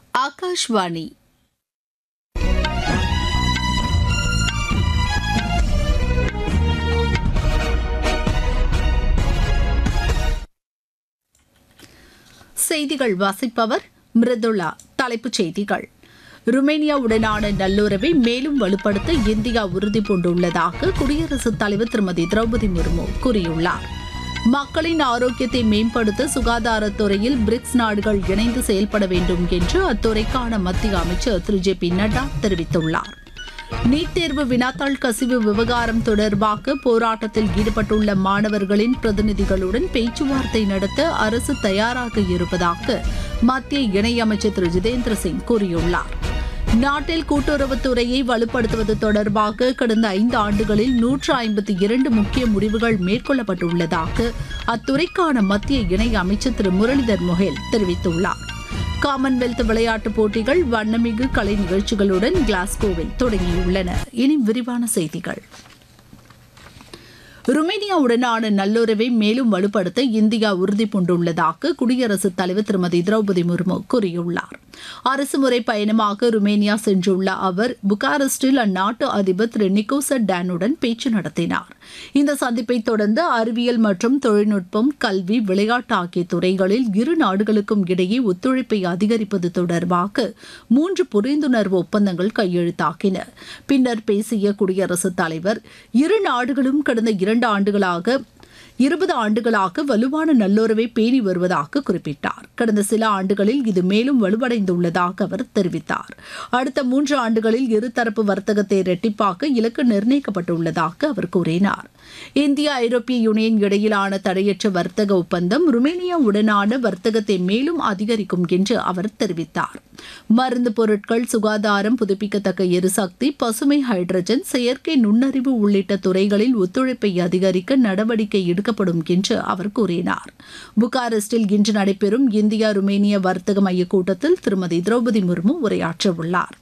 ఆకాశవాణి செய்திகள் வாசிப்பவர் மிருதுளா தலைப்புச் செய்திகள் ருமேனியாவுடனான நல்லுறவை மேலும் வலுப்படுத்த இந்தியா உறுதி பூண்டுள்ளதாக குடியரசுத் தலைவர் திருமதி திரௌபதி முர்மு கூறியுள்ளார் மக்களின் ஆரோக்கியத்தை மேம்படுத்த சுகாதாரத்துறையில் பிரிக்ஸ் நாடுகள் இணைந்து செயல்பட வேண்டும் என்று அத்துறைக்கான மத்திய அமைச்சர் திரு ஜே பி நட்டா தெரிவித்துள்ளார் நீட் தேர்வு வினாத்தாள் கசிவு விவகாரம் தொடர்பாக போராட்டத்தில் ஈடுபட்டுள்ள மாணவர்களின் பிரதிநிதிகளுடன் பேச்சுவார்த்தை நடத்த அரசு தயாராக இருப்பதாக மத்திய இணையமைச்சர் திரு ஜிதேந்திர சிங் கூறியுள்ளார் நாட்டில் கூட்டுறவுத்துறையை வலுப்படுத்துவது தொடர்பாக கடந்த ஐந்து ஆண்டுகளில் நூற்று ஐம்பத்தி இரண்டு முக்கிய முடிவுகள் மேற்கொள்ளப்பட்டுள்ளதாக அத்துறைக்கான மத்திய இணை அமைச்சர் திரு முரளிதர் மொஹேல் தெரிவித்துள்ளார் காமன்வெல்த் விளையாட்டுப் போட்டிகள் வண்ணமிகு கலை நிகழ்ச்சிகளுடன் கிளாஸ்கோவில் தொடங்கியுள்ளன இனி விரிவான செய்திகள் ருமேனியாவுடனான நல்லுறவை மேலும் வலுப்படுத்த இந்தியா உறுதி பூண்டுள்ளதாக குடியரசுத் தலைவர் திருமதி திரௌபதி முர்மு கூறியுள்ளார் அரசுமுறை பயணமாக ருமேனியா சென்றுள்ள அவர் புகாரெஸ்டில் அந்நாட்டு அதிபர் திரு நிக்கோசர் டேனுடன் பேச்சு நடத்தினார் இந்த சந்திப்பை தொடர்ந்து அறிவியல் மற்றும் தொழில்நுட்பம் கல்வி விளையாட்டு ஆகிய துறைகளில் இரு நாடுகளுக்கும் இடையே ஒத்துழைப்பை அதிகரிப்பது தொடர்பாக மூன்று புரிந்துணர்வு ஒப்பந்தங்கள் கையெழுத்தாகின பின்னர் பேசிய குடியரசுத் தலைவர் இரு நாடுகளும் கடந்த இரண்டு ஆண்டுகளாக இருபது ஆண்டுகளாக வலுவான நல்லுறவை பேணி வருவதாக குறிப்பிட்டார் கடந்த சில ஆண்டுகளில் இது மேலும் வலுவடைந்துள்ளதாக அவர் தெரிவித்தார் அடுத்த மூன்று ஆண்டுகளில் இருதரப்பு வர்த்தகத்தை இரட்டிப்பாக்க இலக்கு நிர்ணயிக்கப்பட்டுள்ளதாக அவர் கூறினார் இந்தியா ஐரோப்பிய யூனியன் இடையிலான தடையற்ற வர்த்தக ஒப்பந்தம் ருமேனியாவுடனான வர்த்தகத்தை மேலும் அதிகரிக்கும் என்று அவர் தெரிவித்தார் மருந்து பொருட்கள் சுகாதாரம் புதுப்பிக்கத்தக்க எரிசக்தி பசுமை ஹைட்ரஜன் செயற்கை நுண்ணறிவு உள்ளிட்ட துறைகளில் ஒத்துழைப்பை அதிகரிக்க நடவடிக்கை எடுக்கப்படும் என்று அவர் கூறினார் புகாரெஸ்டில் இன்று நடைபெறும் இந்தியா ருமேனிய வர்த்தக மைய கூட்டத்தில் திருமதி திரௌபதி முர்மு உரையாற்றவுள்ளார்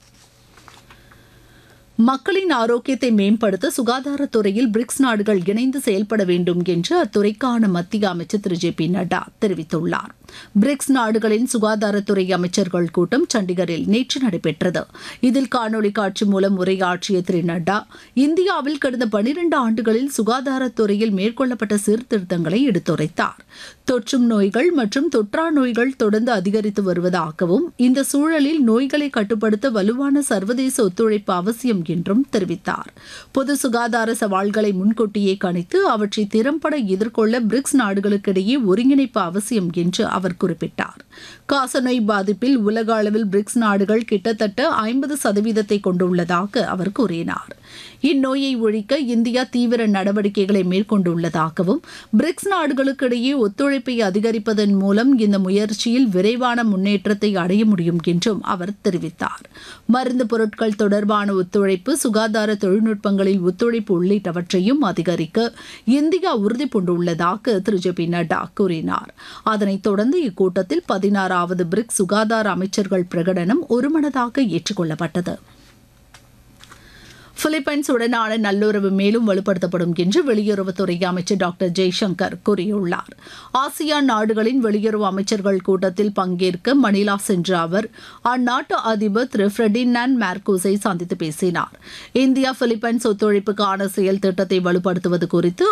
மக்களின் ஆரோக்கியத்தை மேம்படுத்த சுகாதாரத்துறையில் பிரிக்ஸ் நாடுகள் இணைந்து செயல்பட வேண்டும் என்று அத்துறைக்கான மத்திய அமைச்சர் திரு ஜே பி நட்டா தெரிவித்துள்ளார் பிரிக்ஸ் நாடுகளின் சுகாதாரத்துறை அமைச்சர்கள் கூட்டம் சண்டிகரில் நேற்று நடைபெற்றது இதில் காணொலி காட்சி மூலம் உரையாற்றிய திரு நட்டா இந்தியாவில் கடந்த பனிரண்டு ஆண்டுகளில் சுகாதாரத்துறையில் மேற்கொள்ளப்பட்ட சீர்திருத்தங்களை எடுத்துரைத்தார் தொற்றும் நோய்கள் மற்றும் தொற்றா நோய்கள் தொடர்ந்து அதிகரித்து வருவதாகவும் இந்த சூழலில் நோய்களை கட்டுப்படுத்த வலுவான சர்வதேச ஒத்துழைப்பு அவசியம் என்றும் தெரிவித்தார் பொது சுகாதார சவால்களை முன்கூட்டியே கணித்து அவற்றை திறம்பட எதிர்கொள்ள பிரிக்ஸ் நாடுகளுக்கிடையே ஒருங்கிணைப்பு அவசியம் என்று அவர் குறிப்பிட்டார் காசநோய் பாதிப்பில் உலக அளவில் பிரிக்ஸ் நாடுகள் கிட்டத்தட்ட ஐம்பது சதவீதத்தை கொண்டுள்ளதாக அவர் கூறினார் இந்நோயை ஒழிக்க இந்தியா தீவிர நடவடிக்கைகளை மேற்கொண்டுள்ளதாகவும் பிரிக்ஸ் நாடுகளுக்கிடையே ஒத்துழைப்பை அதிகரிப்பதன் மூலம் இந்த முயற்சியில் விரைவான முன்னேற்றத்தை அடைய முடியும் என்றும் அவர் தெரிவித்தார் மருந்து பொருட்கள் தொடர்பான ஒத்துழைப்பு சுகாதார தொழில்நுட்பங்களில் ஒத்துழைப்பு உள்ளிட்டவற்றையும் அதிகரிக்க இந்தியா உறுதி பூண்டுள்ளதாக திரு ஜே பி நட்டா கூறினார் அதனைத் தொடர்ந்து இக்கூட்டத்தில் பதினாறாவது பிரிக்ஸ் சுகாதார அமைச்சர்கள் பிரகடனம் ஒருமனதாக ஏற்றுக்கொள்ளப்பட்டது பிலிப்பைன்ஸ் உடனான நல்லுறவு மேலும் வலுப்படுத்தப்படும் என்று வெளியுறவுத்துறை அமைச்சர் டாக்டர் ஜெய்சங்கர் கூறியுள்ளார் ஆசியான் நாடுகளின் வெளியுறவு அமைச்சர்கள் கூட்டத்தில் பங்கேற்க மணிலா சென்ற அவர் அந்நாட்டு அதிபர் திரு ஃபிரெடினான் மார்கோஸை சந்தித்து பேசினார் இந்தியா பிலிப்பைன்ஸ் ஒத்துழைப்புக்கான செயல் திட்டத்தை வலுப்படுத்துவது குறித்து